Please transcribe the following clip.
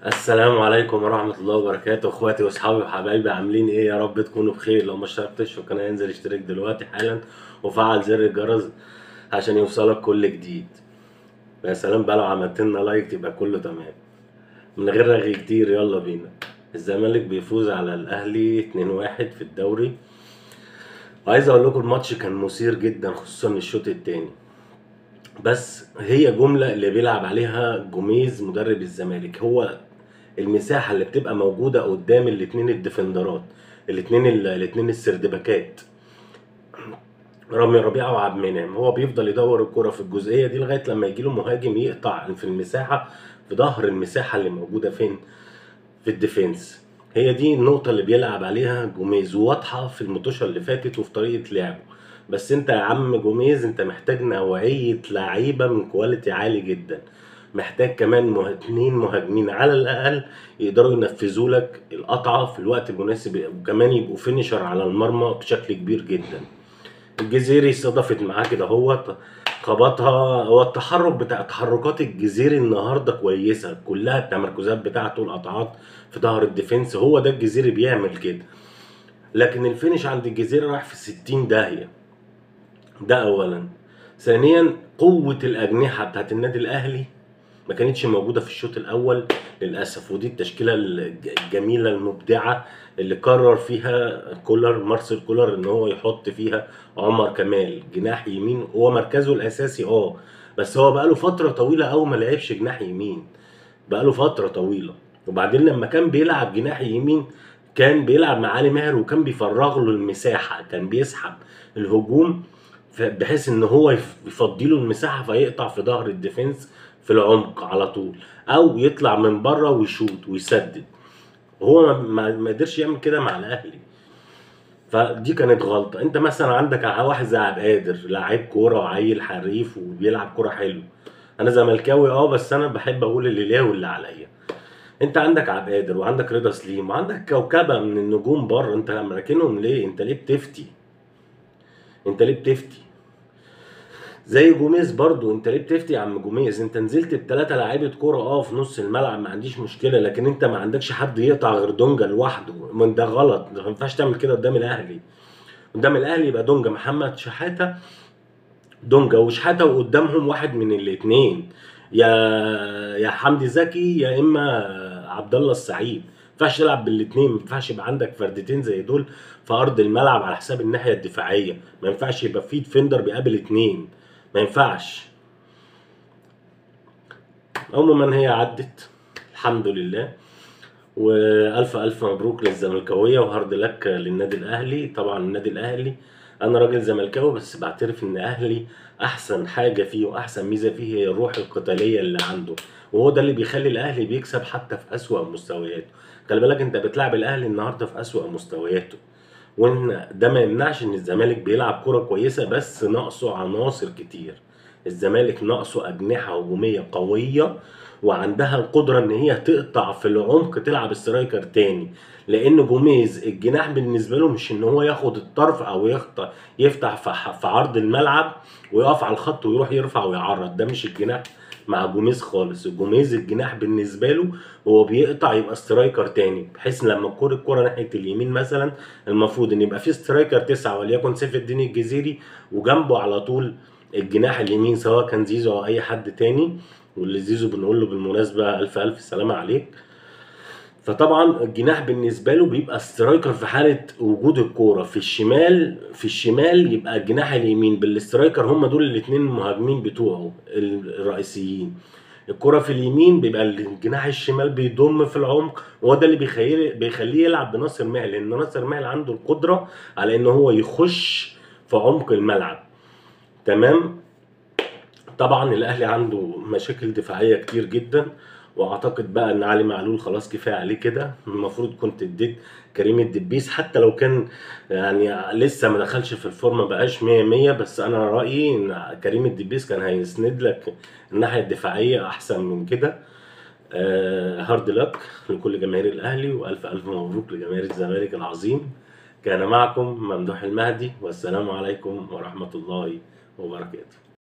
السلام عليكم ورحمة الله وبركاته اخواتي واصحابي وحبايبي عاملين ايه يا رب تكونوا بخير لو ما اشتركتش في القناة انزل اشترك دلوقتي حالا وفعل زر الجرس عشان يوصلك كل جديد يا سلام بقى لو عملت لنا لايك تبقى كله تمام من غير رغي كتير يلا بينا الزمالك بيفوز على الاهلي 2-1 في الدوري وعايز اقول لكم الماتش كان مثير جدا خصوصا الشوط التاني بس هي جملة اللي بيلعب عليها جوميز مدرب الزمالك هو المساحة اللي بتبقى موجودة قدام الاتنين الديفندرات الاتنين ال- الاتنين السردباكات رامي ربيعة وعبد المنعم هو بيفضل يدور الكرة في الجزئية دي لغاية لما يجيله مهاجم يقطع في المساحة في ظهر المساحة اللي موجودة فين في الديفنس هي دي النقطة اللي بيلعب عليها جوميز وواضحة في المطوشة اللي فاتت وفي طريقة لعبه بس انت يا عم جوميز انت محتاج نوعية لعيبة من كواليتي عالي جدا محتاج كمان مه- اتنين مهاجمين على الأقل يقدروا ينفذوا لك القطعة في الوقت المناسب وكمان يبقوا فينيشر على المرمى بشكل كبير جدا الجزيري صدفت معاه كده هو خبطها هو التحرك بتاع تحركات الجزيري النهارده كويسه كلها التمركزات بتاعته القطعات في ظهر الديفنس هو ده الجزيري بيعمل كده لكن الفينش عند الجزيري راح في 60 داهيه ده اولا ثانيا قوه الاجنحه بتاعت النادي الاهلي ما كانتش موجوده في الشوط الاول للاسف ودي التشكيله الج- الجميله المبدعه اللي قرر فيها كولر مارسيل كولر ان هو يحط فيها عمر كمال جناح يمين هو مركزه الاساسي اه بس هو بقاله فتره طويله قوي ما لعبش جناح يمين بقاله فتره طويله وبعدين لما كان بيلعب جناح يمين كان بيلعب مع علي ماهر وكان بيفرغ له المساحه كان بيسحب الهجوم ف- بحيث ان هو يف- يفضي له المساحه فيقطع في ظهر الديفنس في العمق على طول او يطلع من بره ويشوط ويسدد هو ما- ما ما قدرش يعمل كده مع الاهلي فدي كانت غلطه انت مثلا عندك واحد زي عبد قادر لعيب كوره وعيل حريف وبيلعب كوره حلو انا زملكاوي اه بس انا بحب اقول اللي ليا واللي عليا انت عندك عبد قادر وعندك رضا سليم وعندك كوكبه من النجوم بره انت راكنهم ليه انت ليه بتفتي انت ليه بتفتي زي جوميز برضو انت ليه بتفتي يا عم جوميز انت نزلت بثلاثه لعيبه كوره اه في نص الملعب ما عنديش مشكله لكن انت ما عندكش حد يقطع غير دونجا لوحده من ده غلط ما ينفعش تعمل كده قدام الاهلي قدام الاهلي يبقى دونجا محمد شحاته دونجا وشحاته وقدامهم واحد من الاثنين يا يا حمدي زكي يا اما عبد الله السعيد ما ينفعش تلعب بالاثنين ما ينفعش يبقى عندك فردتين زي دول في ارض الملعب على حساب الناحيه الدفاعيه ما ينفعش يبقى في ديفندر بيقابل اثنين ما ينفعش عموما هي عدت الحمد لله والف الف مبروك للزملكاويه وهارد لك للنادي الاهلي طبعا النادي الاهلي انا راجل زملكاوي بس بعترف ان اهلي احسن حاجه فيه واحسن ميزه فيه هي الروح القتاليه اللي عنده وهو ده اللي بيخلي الاهلي بيكسب حتى في اسوأ مستوياته خلي بالك انت بتلعب الاهلي النهارده في اسوأ مستوياته وان ده ما يمنعش ان الزمالك بيلعب كرة كويسة بس ناقصه عناصر كتير الزمالك ناقصه أجنحة هجومية قوية وعندها القدرة ان هي تقطع في العمق تلعب سترايكر تاني لان جوميز الجناح بالنسبة له مش ان هو ياخد الطرف او يخطأ يفتح في ح- في عرض الملعب ويقف على الخط ويروح يرفع ويعرض ده مش الجناح مع جوميز خالص الجوميز الجناح بالنسبة له هو بيقطع يبقى سترايكر تاني بحيث لما الكرة الكرة ناحية اليمين مثلا المفروض ان يبقى في سترايكر تسعة وليكن سيف الدين الجزيري وجنبه على طول الجناح اليمين سواء كان زيزو او اي حد تاني واللي زيزو بنقول له بالمناسبة الف الف سلامة عليك فطبعا الجناح بالنسبه له بيبقى سترايكر في حاله وجود الكوره في الشمال في الشمال يبقى الجناح اليمين بالسترايكر هم دول الاثنين المهاجمين بتوعه الرئيسيين الكرة في اليمين بيبقى الجناح الشمال بيضم في العمق وهو ده اللي بيخليه بيخليه يلعب بناصر ماهر لان ناصر ماهر عنده القدره على ان هو يخش في عمق الملعب تمام طبعا الاهلي عنده مشاكل دفاعيه كتير جدا واعتقد بقى ان علي معلول خلاص كفايه عليه كده المفروض كنت اديت كريم الدبيس حتى لو كان يعني لسه ما دخلش في الفورمه بقاش 100 100 بس انا رايي ان كريم الدبيس كان هيسند لك الناحيه الدفاعيه احسن من كده آه هارد لك لكل جماهير الاهلي والف الف مبروك لجماهير الزمالك العظيم كان معكم ممدوح المهدي والسلام عليكم ورحمه الله وبركاته